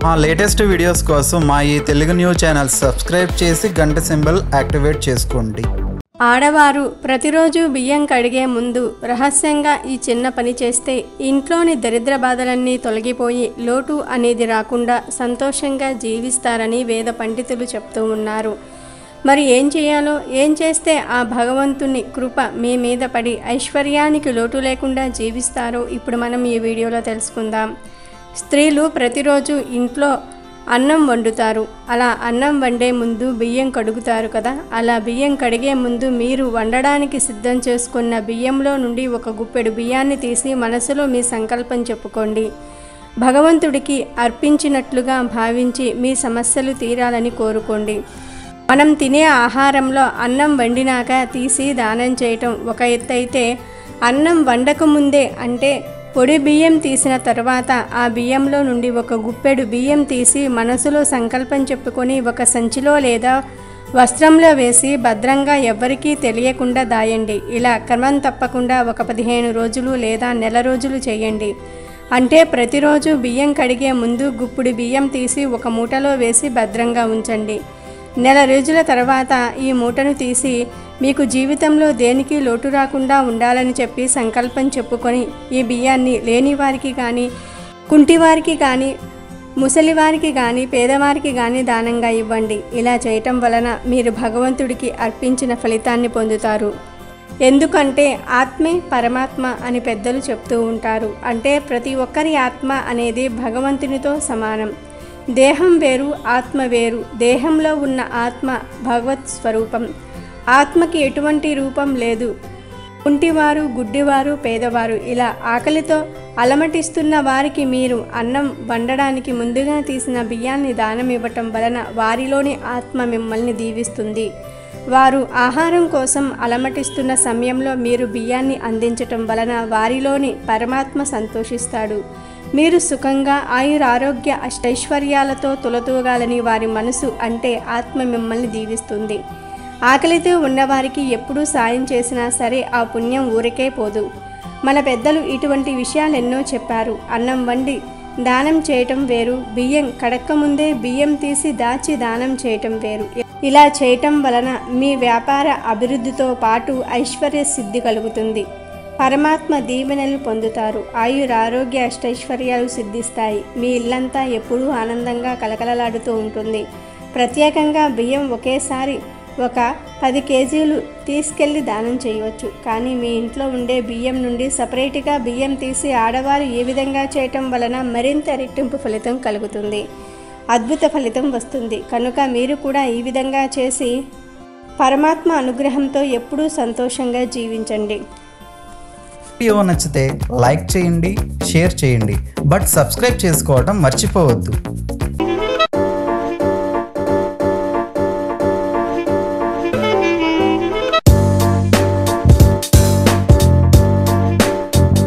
మా latest videos కోసం మా ఈ తెలుగు న్యూస్ ఛానల్ సబ్స్క్రైబ్ చేసి గంట సింబల్ యాక్టివేట్ చేసుకోండి ఆడవారు ప్రతిరోజు బియ్యం కడిగే ముందు రహస్యంగా ఈ చిన్న పని చేస్తే ఇంట్లోని దరిద్ర బాధలన్నీ తొలగిపోయి లోటు అనేది రాకుండా సంతోషంగా జీవిస్తారని వేద పండితులు చెప్తూ ఉన్నారు మరి ఏం చేయాలో ఏం చేస్తే ఆ భగవంతుని కృప మీ మీద పడి ఐశ్వర్యానికి లోటు లేకుండా జీవిస్తారో ఇప్పుడు మనం ఈ వీడియోలో తెలుసుకుందాం స్త్రీలు ప్రతిరోజు ఇంట్లో అన్నం వండుతారు అలా అన్నం వండే ముందు బియ్యం కడుగుతారు కదా అలా బియ్యం కడిగే ముందు మీరు వండడానికి సిద్ధం చేసుకున్న బియ్యంలో నుండి ఒక గుప్పెడు బియ్యాన్ని తీసి మనసులో మీ సంకల్పం చెప్పుకోండి భగవంతుడికి అర్పించినట్లుగా భావించి మీ సమస్యలు తీరాలని కోరుకోండి మనం తినే ఆహారంలో అన్నం వండినాక తీసి దానం చేయటం ఒక ఎత్తు అయితే అన్నం వండకముందే అంటే పొడి బియ్యం తీసిన తర్వాత ఆ బియ్యంలో నుండి ఒక గుప్పెడు బియ్యం తీసి మనసులో సంకల్పం చెప్పుకొని ఒక సంచిలో లేదా వస్త్రంలో వేసి భద్రంగా ఎవ్వరికీ తెలియకుండా దాయండి ఇలా క్రమం తప్పకుండా ఒక పదిహేను రోజులు లేదా నెల రోజులు చేయండి అంటే ప్రతిరోజు బియ్యం కడిగే ముందు గుప్పుడు బియ్యం తీసి ఒక మూటలో వేసి భద్రంగా ఉంచండి నెల రోజుల తర్వాత ఈ మూటను తీసి మీకు జీవితంలో దేనికి లోటు రాకుండా ఉండాలని చెప్పి సంకల్పం చెప్పుకొని ఈ బియ్యాన్ని లేని వారికి కానీ కుంటివారికి కానీ ముసలివారికి కానీ పేదవారికి కానీ దానంగా ఇవ్వండి ఇలా చేయటం వలన మీరు భగవంతుడికి అర్పించిన ఫలితాన్ని పొందుతారు ఎందుకంటే ఆత్మే పరమాత్మ అని పెద్దలు చెప్తూ ఉంటారు అంటే ప్రతి ఒక్కరి ఆత్మ అనేది భగవంతునితో సమానం దేహం వేరు ఆత్మ వేరు దేహంలో ఉన్న ఆత్మ భగవత్ స్వరూపం ఆత్మకి ఎటువంటి రూపం లేదు కుంటివారు గుడ్డివారు పేదవారు ఇలా ఆకలితో అలమటిస్తున్న వారికి మీరు అన్నం వండడానికి ముందుగా తీసిన బియ్యాన్ని దానం ఇవ్వటం వలన వారిలోని ఆత్మ మిమ్మల్ని దీవిస్తుంది వారు ఆహారం కోసం అలమటిస్తున్న సమయంలో మీరు బియ్యాన్ని అందించటం వలన వారిలోని పరమాత్మ సంతోషిస్తాడు మీరు సుఖంగా ఆయురారోగ్య అష్టైశ్వర్యాలతో తులతూగాలని వారి మనసు అంటే ఆత్మ మిమ్మల్ని దీవిస్తుంది ఆకలితో ఉన్నవారికి ఎప్పుడూ సాయం చేసినా సరే ఆ పుణ్యం ఊరికే పోదు మన పెద్దలు ఇటువంటి విషయాలెన్నో చెప్పారు అన్నం వండి దానం చేయటం వేరు బియ్యం కడక్క ముందే బియ్యం తీసి దాచి దానం చేయటం వేరు ఇలా చేయటం వలన మీ వ్యాపార అభివృద్ధితో పాటు ఐశ్వర్య సిద్ధి కలుగుతుంది పరమాత్మ దీవెనలు పొందుతారు ఆయురారోగ్య అష్టైశ్వర్యాలు సిద్ధిస్తాయి మీ ఇల్లంతా ఎప్పుడూ ఆనందంగా కలకలలాడుతూ ఉంటుంది ప్రత్యేకంగా బియ్యం ఒకేసారి ఒక పది కేజీలు తీసుకెళ్లి దానం చేయవచ్చు కానీ మీ ఇంట్లో ఉండే బియ్యం నుండి సపరేట్గా బియ్యం తీసి ఆడవారు ఏ విధంగా చేయటం వలన మరింత రెట్టింపు ఫలితం కలుగుతుంది అద్భుత ఫలితం వస్తుంది కనుక మీరు కూడా ఈ విధంగా చేసి పరమాత్మ అనుగ్రహంతో ఎప్పుడూ సంతోషంగా జీవించండి వీడియో నచ్చితే లైక్ చేయండి షేర్ చేయండి బట్ సబ్స్క్రైబ్ చేసుకోవడం మర్చిపోవద్దు